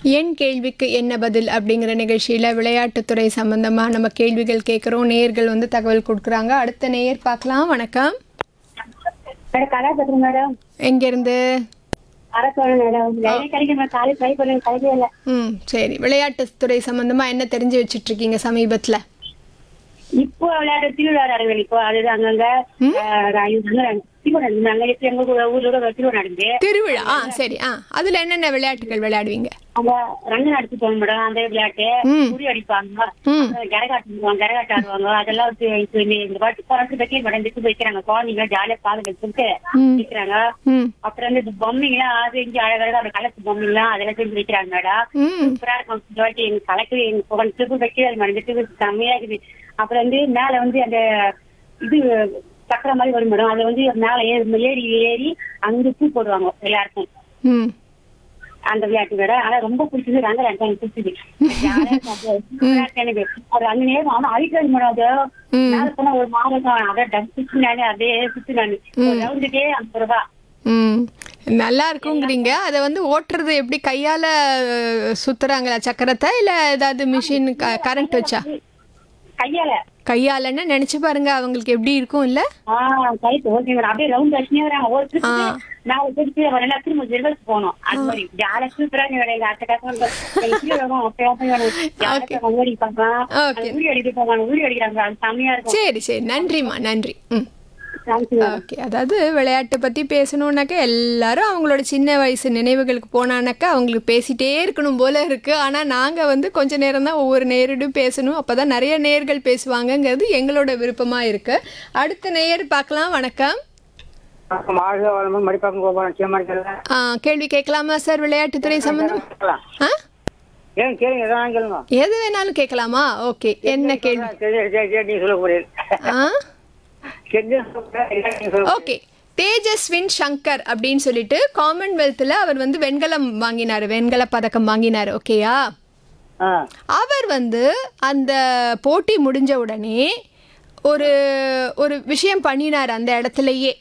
என் கேள்விக்கு என்ன பதில் அப்படிங்கிற நிகழ்ச்சியில் விளையாட்டுத்துறை சம்பந்தமாக நம்ம கேள்விகள் கேட்குறோம் நேயர்கள் வந்து தகவல் கொடுக்குறாங்க அடுத்த நேயர் பார்க்கலாம் வணக்கம் மேடம் கலா பேசுறேன் மேடம் எங்கேருந்து அரசோழன் மேடம் லைனே கிடைக்க மேடம் காலேஜ் ட்ரை பண்ணுங்க கிடைக்கவே இல்லை ம் சரி விளையாட்டுத்துறை சம்பந்தமாக என்ன தெரிஞ்சு வச்சுட்டு இருக்கீங்க சமீபத்தில் இப்போ விளையாட்டு திருவிழா நடக்குது இப்போ அது அங்கங்க திருவிழா அங்க இப்ப எங்க ஊ- ஊர்ல கூட திருவிழா நடந்து திருவிழா ஆ சரி ஆ அதில் என்னென்ன விளையாட்டுகள் விளையாடுவீங்க அங்க ரங்க நடத்தி போங்க மேடம் அந்த விளையாட்டு ம். குறி அடிப்பாங்க ம் கரகாட்டு கரகாட்டு ஆடுவாங்க அதெல்லாம் வந்து இப்ப இந்த இந்த வாட்டி குறைஞ்சு பத்தி மேடம் விட்டு வைக்கிறாங்க குழந்தைங்க ஜாலியா பால் வச்சுட்டு ம். வைக்கிறாங்க ம் அப்புறம் வந்து இந்த பொம்மைங்களாம் அது இங்க அழகழகா அந்த கலத்து பொம்மைங்களாம் அதெல்லாம் செஞ்சு வைக்கிறாங்க மேடம் ம் சூப்பரா இருக்கும் இந்த வாட்டி எங்க கலக்கு எங்க புகழ் திருப்பி வைக்கிறது மேடம் இந்த திருப்பி செம்மையா இருக்குது அப்புறம் வந்து மேல வந்து அந்த இது சக்கரை மாதிரி வரும் மேடம் அதை வந்து மேல ஏறி ஏறி ஏறி அங்க பூ போடுவாங்க எல்லாருக்கும் ம் அந்த விளையாட்டு விட ஆனா ரொம்ப பிடிச்சது ரங்க ரங்க எனக்கு பிடிச்சது ஜாலியா இருக்கும். அது சூப்பரா இருக்கு எனக்கு அது அங்க நேரம் ஆனா அழிக்கிறது மேடம் அது ம். மேல போனா ஒரு மாதம் அதை டப் சுத்தி நானு அப்படியே சுத்தி நானு ரவுண்டுக்கே ஐம்பது ரூபா ம் நல்லா இருக்குங்கிறீங்க அதை வந்து ஓட்டுறது எப்படி கையால் சுத்துறாங்களா சக்கரத்தை இல்லை ஏதாவது மிஷின் க கரண்ட் வச்சா கையால கையாலன்னு நினச்சி பாருங்க அவங்களுக்கு எப்படி இருக்கும் இல்லை ஆஹ் கை ஓகே மேடம் அப்படியே ரவுண்ட் அடிச்சுனே வராங்க ஒரு திருப்பி நாலு திருப்பி வரல திரும்ப ரிவர்ஸ் போனோம் அது மாதிரி ஜாலியா சூப்பரா இருக்கு எங்க அத்தை காசு ஊடி பார்க்கலாம் Okay. ஊடி அடிக்க போவாங்க ஊடி அடிக்கிறாங்க அது செம்மையா இருக்கும் சரி சரி நன்றிம்மா நன்றி ம் தேங்க்யூ ஓகே அதாவது விளையாட்டை பற்றி பேசணுன்னாக்கா எல்லாரும் அவங்களோட சின்ன வயசு நினைவுகளுக்கு போனானாக்கா அவங்களுக்கு பேசிட்டே இருக்கணும் போல இருக்குது ஆனால் நாங்கள் வந்து கொஞ்ச நேரம் தான் ஒவ்வொரு நேரிடும் பேசணும் அப்போ தான் நிறைய நேர்கள் பேசுவாங்கங்கிறது எங்களோட விருப்பமாக இருக்குது அடுத்த நேயர் பார்க்கலாம் வணக்கம் வாழ்க வளமுடன் மடிப்பாக்கம் கோபாலம் சீமானிக்கல ஆ, கேள்வி கேட்கலாமா சார் விளையாட்டுத்துறை சம்மந்தம் ஆ ஏன் கேளுங்க எதாவது கேளுங்க எது வேணாலும் கேட்கலாமா ஓகே என்ன கேள்வி சரி, சரி, சரி, நீங்க சொல்ல போறீங்க ஆ தெரிஞ்சு சொல்லுங்க, இல்ல நீங்க சொல்லுங்க. ஓகே தேஜஸ்வின் சங்கர் அப்படின்னு சொல்லிட்டு காமன்வெல்த்தில் அவர் வந்து வெண்கலம் வாங்கினார் வெண்கல பதக்கம் வாங்கினார் ஓகேயா ஆ, அவர் வந்து அந்த போட்டி முடிஞ்ச உடனே ஒரு ஒரு விஷயம் பண்ணினார் அந்த இடத்துலயே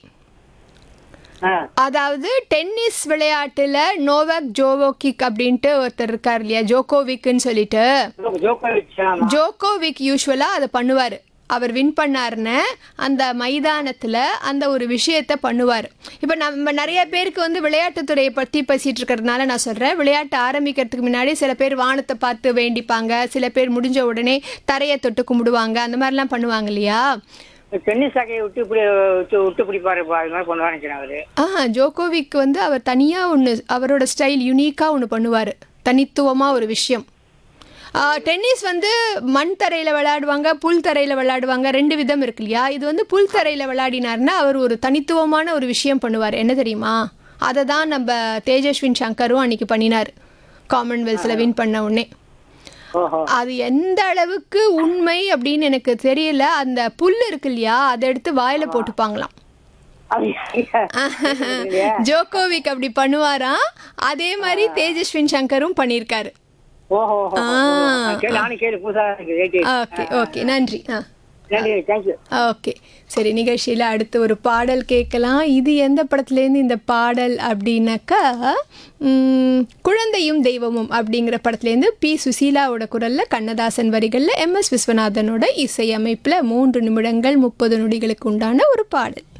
ஆ, அதாவது டென்னிஸ் விளையாட்டுல நோவாக் ஜோவோகிக் அப்படின்ட்டு ஒருத்தர் இருக்கார் இல்லையா ஜோகோவிக்னு சொல்லிட்டு ஜோக்கோவிச், ஆமா. ஜோகோவிக் யூஸ்வலா அதை பண்ணுவார் அவர் வின் பண்ணாருன்னு அந்த மைதானத்தில் அந்த ஒரு விஷயத்த பண்ணுவார் இப்போ நம்ம நிறைய பேருக்கு வந்து விளையாட்டுத்துறையை பற்றி பேசிகிட்டு இருக்கிறதுனால நான் சொல்கிறேன் விளையாட்டு ஆரம்பிக்கிறதுக்கு முன்னாடி சில பேர் வானத்தை பார்த்து வேண்டிப்பாங்க சில பேர் முடிஞ்ச உடனே தரையை தொட்டு கும்பிடுவாங்க அந்த மாதிரிலாம் பண்ணுவாங்க இல்லையா டென்னிஸ் சாக்கையை விட்டு இப்படி விட்டு விட்டு பிடிப்பாரு இப்ப, அது மாதிரி பண்ணுவாரு நினைக்கிறேன் அவரு ஆ ஜோகோவிக் வந்து அவர் தனியாக ஒன்று அவரோட ஸ்டைல் யூனிக்காக ஒன்று பண்ணுவார் தனித்துவமாக ஒரு விஷயம் ஆ, டென்னிஸ் வந்து மண் தரையில் விளையாடுவாங்க புல் தரையில் விளையாடுவாங்க ரெண்டு விதம் இருக்கு இல்லையா இது வந்து புல் தரையில் விளையாடினார்னா அவர் ஒரு தனித்துவமான ஒரு விஷயம் பண்ணுவார் என்ன தெரியுமா அதை தான் நம்ம தேஜஸ்வின் சங்கரும் அன்னைக்கு பண்ணினார் காமன்வெல்த்தில் வின் பண்ண உடனே ஓஹோ அது எந்த அளவுக்கு உண்மை அப்படின்னு எனக்கு தெரியல அந்த புல் இருக்கு இல்லையா அதை எடுத்து வாயில போட்டுப்பாங்களாம் ஜோகோவிக் அப்படி பண்ணுவாராம் அதே மாதிரி தேஜஸ்வின் சங்கரும் பண்ணியிருக்காரு ஓஹோ ஓஹோ. ஆ. கேளு, நானும் கேளு புதுசா இருக்கு ரைட்டு. ஓகே ஓகே நன்றி ஆ நன்றி தேங்க்யூ ஓகே சரி நிகழ்ச்சியில் அடுத்து ஒரு பாடல் கேட்கலாம் இது எந்த படத்துலேருந்து இந்த பாடல் அப்படின்னாக்கா ம், குழந்தையும் தெய்வமும் அப்படிங்கிற படத்துலேருந்து பி சுசீலாவோட குரலில் கண்ணதாசன் வரிகளில் எம் எஸ் விஸ்வநாதனோட இசையமைப்பில் மூன்று நிமிடங்கள் முப்பது நொடிகளுக்கு உண்டான ஒரு பாடல்